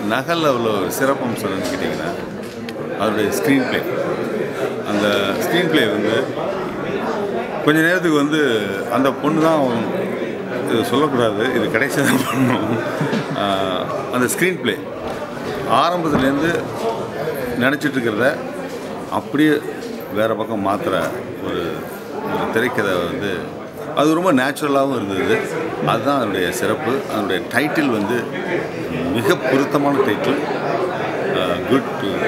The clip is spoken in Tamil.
நகலில் உள்ள ஒரு சிறப்பம்சம் என்னன்னு கேட்டிங்கன்னா அதனுடைய ஸ்க்ரீன் ப்ளே அந்த ஸ்க்ரீன் ப்ளே வந்து கொஞ்ச நேரத்துக்கு வந்து அந்த பொண்ணு தான் இது சொல்லக்கூடாது இது கடைசியாக தான் பண்ணணும் ஆஹ் அந்த ஸ்க்ரீன் ப்ளே ஆரம்பத்துலேருந்து நினச்சிட்டு இருக்கிறத அப்படியே வேறு பக்கம் மாற்றுற ஒரு ஒரு திரைக்கதை வந்து அது ரொம்ப நேச்சுரலாகவும் இருந்தது அதுதான் அதனுடைய சிறப்பு அதனுடைய டைட்டில் வந்து மிக பொருத்தமான டைட்டில் குட்